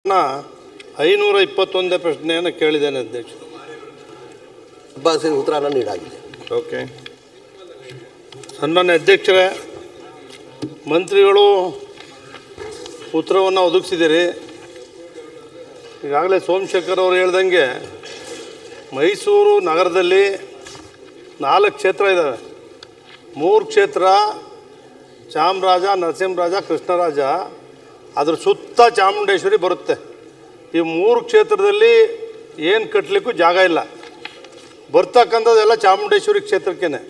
ಐನೂರ ಇಪ್ಪತ್ತೊಂದೇ ಪ್ರಶ್ನೆಯನ್ನು ಕೇಳಿದ್ದೇನೆ ಅಧ್ಯಕ್ಷ ಹೆಬ್ಬಾಸಿನ ಉತ್ತರ ನೀಡಾಗಿದೆ ಓಕೆ ಸನ್ಮಾನ್ಯ ಅಧ್ಯಕ್ಷರೇ ಮಂತ್ರಿಗಳು ಉತ್ತರವನ್ನು ಒದಗಿಸಿದ್ದೀರಿ ಈಗಾಗಲೇ ಸೋಮಶೇಖರ್ ಅವರು ಹೇಳ್ದಂಗೆ ಮೈಸೂರು ನಗರದಲ್ಲಿ ನಾಲ್ಕು ಕ್ಷೇತ್ರ ಇದ್ದಾವೆ ಮೂರು ಕ್ಷೇತ್ರ ಚಾಮರಾಜ ನರಸಿಂಹರಾಜ ಕೃಷ್ಣರಾಜ ಅದ್ರ ಸುತ್ತ ಚಾಮುಂಡೇಶ್ವರಿ ಬರುತ್ತೆ ಈ ಮೂರು ಕ್ಷೇತ್ರದಲ್ಲಿ ಏನು ಕಟ್ಟಲಿಕ್ಕೂ ಜಾಗ ಇಲ್ಲ ಬರ್ತಕ್ಕಂಥದ್ದೆಲ್ಲ ಚಾಮುಂಡೇಶ್ವರಿ ಕ್ಷೇತ್ರಕ್ಕೇ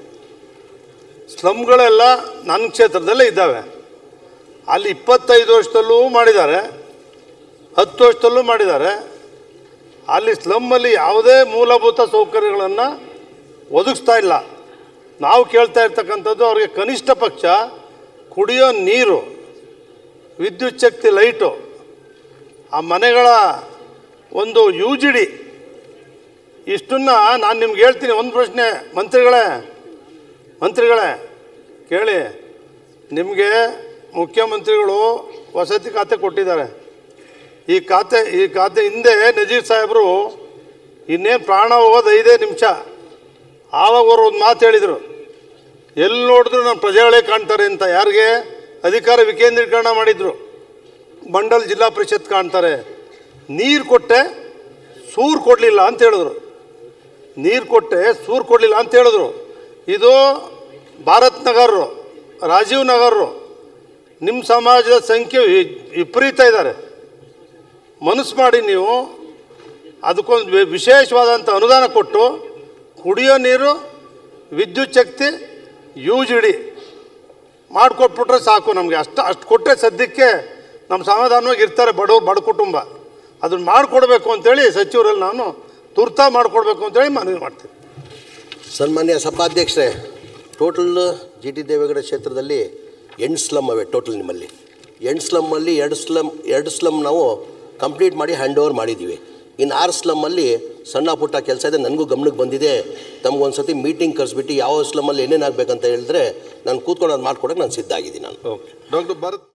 ಸ್ಲಮ್ಗಳೆಲ್ಲ ನನ್ನ ಕ್ಷೇತ್ರದಲ್ಲೇ ಇದ್ದಾವೆ ಅಲ್ಲಿ ಇಪ್ಪತ್ತೈದು ವರ್ಷದಲ್ಲೂ ಮಾಡಿದ್ದಾರೆ ಹತ್ತು ವರ್ಷದಲ್ಲೂ ಮಾಡಿದ್ದಾರೆ ಅಲ್ಲಿ ಸ್ಲಮ್ಮಲ್ಲಿ ಯಾವುದೇ ಮೂಲಭೂತ ಸೌಕರ್ಯಗಳನ್ನು ಒದಗಿಸ್ತಾ ಇಲ್ಲ ನಾವು ಕೇಳ್ತಾ ಇರ್ತಕ್ಕಂಥದ್ದು ಅವ್ರಿಗೆ ಕನಿಷ್ಠ ಪಕ್ಷ ಕುಡಿಯೋ ನೀರು ವಿದ್ಯುತ್ ಶಕ್ತಿ ಲೈಟು ಆ ಮನೆಗಳ ಒಂದು ಯು ಜಿ ಡಿ ಇಷ್ಟನ್ನ ನಾನು ನಿಮ್ಗೆ ಹೇಳ್ತೀನಿ ಒಂದು ಪ್ರಶ್ನೆ ಮಂತ್ರಿಗಳೇ ಮಂತ್ರಿಗಳೇ ಕೇಳಿ ನಿಮಗೆ ಮುಖ್ಯಮಂತ್ರಿಗಳು ವಸತಿ ಖಾತೆ ಕೊಟ್ಟಿದ್ದಾರೆ ಈ ಖಾತೆ ಈ ಖಾತೆ ಹಿಂದೆ ನಜೀರ್ ಸಾಹೇಬರು ಇನ್ನೇನು ಪ್ರಾಣ ಹೋಗೋದು ಐದೇ ನಿಮಿಷ ಆವಾಗ ಅವರು ಒಂದು ಮಾತು ಹೇಳಿದರು ಎಲ್ಲಿ ನೋಡಿದ್ರು ನಮ್ಮ ಪ್ರಜೆಗಳೇ ಕಾಣ್ತಾರೆ ಅಂತ ಯಾರಿಗೆ ಅಧಿಕಾರ ವಿಕೇಂದ್ರೀಕರಣ ಮಾಡಿದರು ಮಂಡಲ್ ಜಿಲ್ಲಾ ಪರಿಷತ್ ಕಾಣ್ತಾರೆ ನೀರು ಕೊಟ್ಟೆ ಸೂರು ಕೊಡಲಿಲ್ಲ ಅಂತ ಹೇಳಿದ್ರು ನೀರು ಕೊಟ್ಟೆ ಸೂರು ಕೊಡಲಿಲ್ಲ ಅಂತ ಹೇಳಿದ್ರು ಇದು ಭಾರತ್ ನಗರರು ರಾಜೀವ್ ನಗರರು ನಿಮ್ಮ ಸಮಾಜದ ಸಂಖ್ಯೆ ವಿ- ವಿಪರೀತ ಇದ್ದಾರೆ ಮನಸ್ಸು ಮಾಡಿ ನೀವು ಅದಕ್ಕೊಂದು ವಿ- ವಿಶೇಷವಾದಂಥ ಅನುದಾನ ಕೊಟ್ಟು ಕುಡಿಯೋ ನೀರು ವಿದ್ಯುತ್ ಶಕ್ತಿ ಯು ಜಿ ಡಿ ಮಾಡಿಕೊಟ್ಬಿಟ್ರೆ ಸಾಕು ನಮಗೆ ಅಷ್ಟು ಅಷ್ಟು ಕೊಟ್ಟರೆ ಸದ್ಯಕ್ಕೆ ನಮ್ಮ ಸಮಾಧಾನವಾಗಿ ಇರ್ತಾರೆ ಬಡವ್ರು ಬಡ ಕುಟುಂಬ ಅದನ್ನು ಮಾಡಿಕೊಡ್ಬೇಕು ಅಂತೇಳಿ ಸಚಿವರಲ್ಲಿ ನಾನು ತುರ್ತಾ ಮಾಡಿಕೊಡ್ಬೇಕು ಅಂತೇಳಿ ಮನವಿ ಮಾಡ್ತೀನಿ ಸನ್ಮಾನ್ಯ ಸಭಾಧ್ಯಕ್ಷರೇ ಟೋಟಲ್ ಜಿ ಟಿ ದೇವೇಗೌಡ ಕ್ಷೇತ್ರದಲ್ಲಿ ಎಂಟು ಸ್ಲಮ್ ಅವೆ ಟೋಟಲ್ ನಿಮ್ಮಲ್ಲಿ ಎಂಟು ಸ್ಲಮ್ಮಲ್ಲಿ ಎರಡು ಸ್ಲಮ್ ಎರಡು ಸ್ಲಮ್ ನಾವು ಕಂಪ್ಲೀಟ್ ಮಾಡಿ ಹ್ಯಾಂಡ್ ಓವರ್ ಮಾಡಿದ್ದೀವಿ ಇನ್ನು ಆರು ಸ್ಲಮ್ಮಲ್ಲಿ ಸಣ್ಣ ಪುಟ್ಟ ಕೆಲಸ ಇದೆ ನನಗೂ ಗಮನಕ್ಕೆ ಬಂದಿದೆ ತಮಗೊಂದು ಸತಿ ಮೀಟಿಂಗ್ ಕರೆಸ್ಬಿಟ್ಟು ಯಾವ ಸ್ಲಮ್ಮಲ್ಲಿ ಏನೇನು ಆಗಬೇಕಂತ ಹೇಳಿದ್ರೆ ನಾನು ಕೂತ್ಕೊಂಡು ಅದು ಮಾಡ್ಕೊಡೋಕೆ ನಾನು ಸಿದ್ಧ ಆಗಿದ್ದೀನಿ ನಾನು ಓಕೆ ಡಾಕ್ಟರ್ ಭರತ್